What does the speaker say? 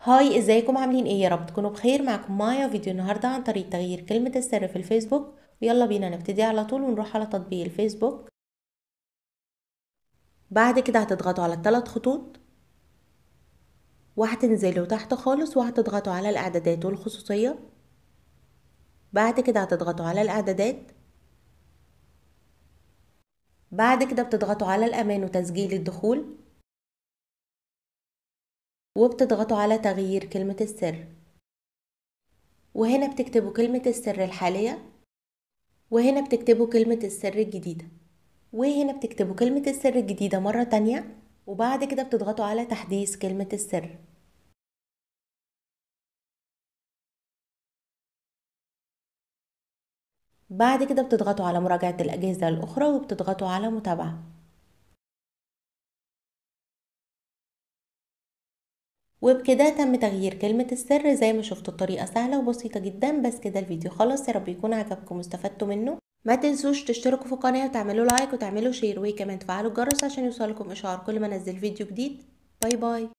هاي ازيكم عاملين ايه يا رب تكونوا بخير معكم مايا فيديو النهارده عن طريقه تغيير كلمه السر في الفيسبوك ويلا بينا نبتدي على طول ونروح على تطبيق الفيسبوك بعد كده هتضغطوا على الثلاث خطوط وهتنزلوا تحت خالص وهتضغطوا على الاعدادات والخصوصيه بعد كده هتضغطوا على الاعدادات بعد كده بتضغطوا على الامان وتسجيل الدخول وبتضغطوا على تغيير كلمة السر وهنا بتكتبوا كلمة السر الحالية وهنا بتكتبوا كلمة السر الجديدة وهنا بتكتبوا كلمة السر الجديدة مرة تانية وبعد كده بتضغطوا على تحديث كلمة السر بعد كده بتضغطوا على مراجعة الأجهزة الأخرى وبتضغطوا على متابعة وبكده تم تغيير كلمة السر زي ما شفتوا الطريقة سهلة وبسيطة جدا بس كده الفيديو خلص يا رب يكون عجبكم واستفدتوا منه ما تنسوش تشتركوا في القناة وتعملوا لايك وتعملوا شير وكمان تفعلوا الجرس عشان يوصلكم اشعار كل ما انزل فيديو جديد باي باي